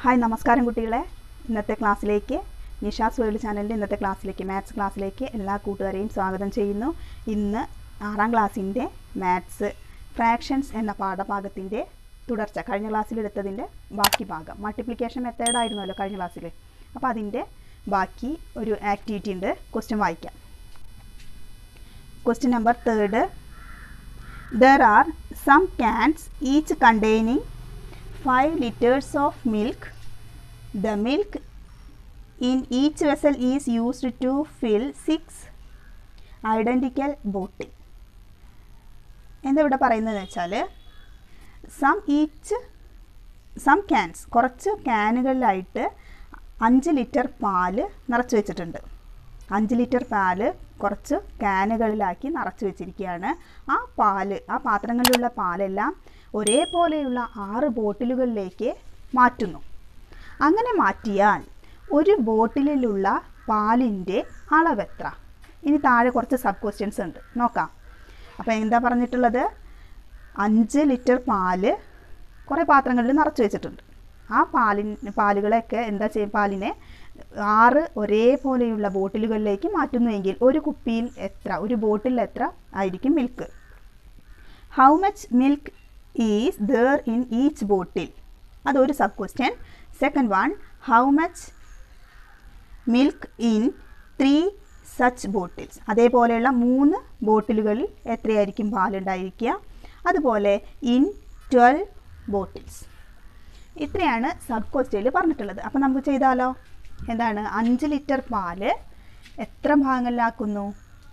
Hi നമസ്കാരം കുട്ടികളെ ഇന്നത്തെ ക്ലാസ്സിലേക്ക് നിഷാസ് വേൾഡ് ചാനലിൻ്റെ ഇന്നത്തെ ക്ലാസ്സിലേക്ക് മാത്സ് ക്ലാസ്സിലേക്ക് എല്ലാ കൂട്ടുകാരെയും സ്വാഗതം ചെയ്യുന്നു ഇന്ന് ആറാം ക്ലാസ്സിൻ്റെ മാത്സ് ഫ്രാക്ഷൻസ് എന്ന പാഠഭാഗത്തിൻ്റെ തുടർച്ച കഴിഞ്ഞ ക്ലാസ്സിൽ എടുത്തതിൻ്റെ ബാക്കി ഭാഗം മൾട്ടിപ്ലിക്കേഷൻ മെത്തേഡായിരുന്നല്ലോ കഴിഞ്ഞ ക്ലാസ്സിൽ അപ്പോൾ അതിൻ്റെ ബാക്കി ഒരു ആക്ടിവിറ്റി ഉണ്ട് ക്വസ്റ്റ്യൻ വായിക്കാം question number third There are some cans each containing 5 liters of milk. The milk in each vessel is used to fill 6 identical bottle. എന്താ ഇവിടെ പറയുന്നതെന്ന് വെച്ചാൽ സം ഈച്ച് സം ക്യാൻസ് കുറച്ച് ക്യാനുകളിലായിട്ട് അഞ്ച് ലിറ്റർ പാല് നിറച്ച് വെച്ചിട്ടുണ്ട് അഞ്ച് ലിറ്റർ പാല് കുറച്ച് ക്യാനുകളിലാക്കി നിറച്ച് വെച്ചിരിക്കുകയാണ് ആ പാല് ആ പാത്രങ്ങളിലുള്ള പാലെല്ലാം ഒരേപോലെയുള്ള ആറ് ബോട്ടിലുകളിലേക്ക് മാറ്റുന്നു അങ്ങനെ മാറ്റിയാൽ ഒരു ബോട്ടിലിലുള്ള പാലിൻ്റെ അളവെത്ര ഇനി താഴെ കുറച്ച് സബ് ക്വസ്റ്റ്യൻസ് ഉണ്ട് നോക്കാം അപ്പോൾ എന്താ പറഞ്ഞിട്ടുള്ളത് അഞ്ച് ലിറ്റർ പാല് കുറേ പാത്രങ്ങളിൽ നിറച്ച് വെച്ചിട്ടുണ്ട് ആ പാലിന് പാലുകളൊക്കെ എന്താ ചെയ്യും പാലിനെ ആറ് ഒരേപോലെയുള്ള ബോട്ടിലുകളിലേക്ക് മാറ്റുന്നുവെങ്കിൽ ഒരു കുപ്പിയിൽ എത്ര ഒരു ബോട്ടിൽ എത്ര ആയിരിക്കും milk how much milk is there in each bottle അതൊരു sub question second one how much milk in three such bottles അതേപോലെയുള്ള മൂന്ന് ബോട്ടിലുകളിൽ എത്രയായിരിക്കും പാലുണ്ടായിരിക്കുക അതുപോലെ ഇൻ ട്വൽവ് ബോട്ടിൽസ് ഇത്രയാണ് സബ് ക്വസ്റ്റ്യനിൽ പറഞ്ഞിട്ടുള്ളത് അപ്പോൾ നമുക്ക് ചെയ്താലോ എന്താണ് അഞ്ച് ലിറ്റർ പാല് എത്ര ഭാഗങ്ങളിലാക്കുന്നു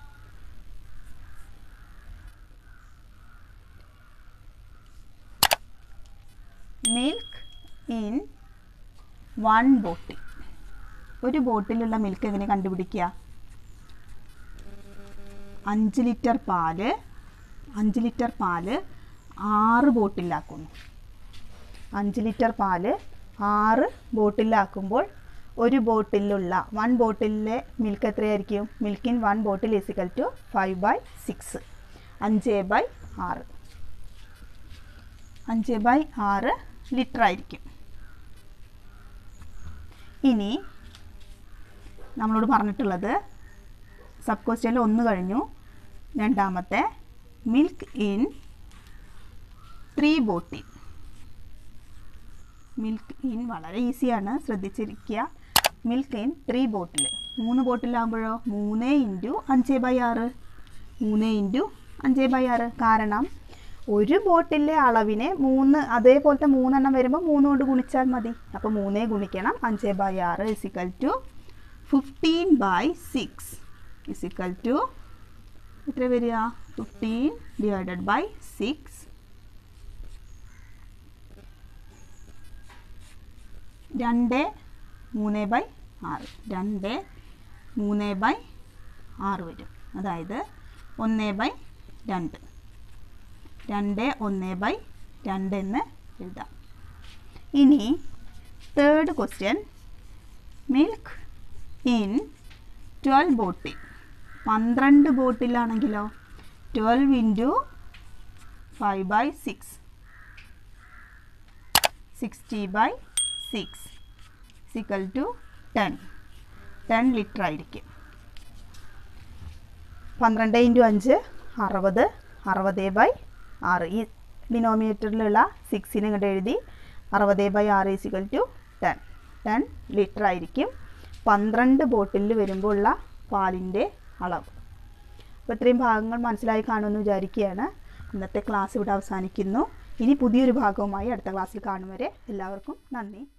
മിൽക്ക് ഇൻ വൺ ബോട്ടിൽ ഒരു ബോട്ടിലുള്ള മിൽക്ക് എങ്ങനെ കണ്ടുപിടിക്കുക അഞ്ച് ലിറ്റർ പാല് അഞ്ച് ലിറ്റർ പാല് ആറ് ബോട്ടിലാക്കുന്നു അഞ്ച് ലിറ്റർ പാല് ആറ് ബോട്ടിലാക്കുമ്പോൾ ഒരു ബോട്ടിലുള്ള വൺ ബോട്ടിലെ മിൽക്ക് എത്രയായിരിക്കും milk in one bottle is equal to five by six അഞ്ച് ബൈ ആറ് അഞ്ച് ബൈ ആറ് ലിറ്റർ ആയിരിക്കും ഇനി നമ്മളോട് പറഞ്ഞിട്ടുള്ളത് സബ് ക്വസ്റ്റ്യനിൽ ഒന്ന് കഴിഞ്ഞു രണ്ടാമത്തെ milk in three bottle milk in വളരെ ഈസിയാണ് ശ്രദ്ധിച്ചിരിക്കുക മിൽക്ക് ഇൻ ത്രീ ബോട്ടിൽ മൂന്ന് ബോട്ടിലാകുമ്പോഴോ മൂന്ന് ഇൻറ്റു അഞ്ച് ബൈ ആറ് മൂന്ന് ഇൻറ്റു അഞ്ച് ബൈ ആറ് കാരണം ഒരു ബോട്ടിലെ അളവിനെ മൂന്ന് അതേപോലത്തെ മൂന്നെണ്ണം വരുമ്പോൾ മൂന്ന് കൊണ്ട് ഗുണിച്ചാൽ മതി അപ്പോൾ മൂന്നേ ഗുണിക്കണം അഞ്ച് ബൈ ആറ് is equal to fifteen by six is equal to എത്ര വരിക ഫിഫ്റ്റീൻ ഡിവൈഡഡ് ബൈ സിക്സ് രണ്ട് മൂന്ന് ബൈ ആറ് രണ്ട് മൂന്ന് ബൈ ആറ് വരും അതായത് ഒന്ന് ബൈ രണ്ട് രണ്ട് ഒന്ന് ബൈ രണ്ട് എന്ന് എഴുതാം ഇനി third question milk in twelve bottle പന്ത്രണ്ട് ബോട്ടിലാണെങ്കിലോ twelve into five by six sixty by six equal to ten ten litre ആയിരിക്കും പന്ത്രണ്ട് ഇൻറ്റു അഞ്ച് അറുപത് അറുപത് ബൈ ആറ് ഈ ഡിനോമിനേറ്ററിലുള്ള സിക്സിന് ഇങ്ങോട്ട് എഴുതി അറുപത് ബൈ ആറ് is equal to ten ten litre ആയിരിക്കും പന്ത്രണ്ട് ബോട്ടിലിൽ വരുമ്പോൾ ഉള്ള പാലിൻ്റെ അളവ് അപ്പോൾ ഇത്രയും ഭാഗങ്ങൾ മനസ്സിലായി കാണുമെന്ന് വിചാരിക്കുകയാണ് ഇന്നത്തെ ക്ലാസ് ഇവിടെ അവസാനിക്കുന്നു ഇനി പുതിയൊരു ഭാഗവുമായി അടുത്ത ക്ലാസ്സിൽ കാണും വരെ എല്ലാവർക്കും നന്ദി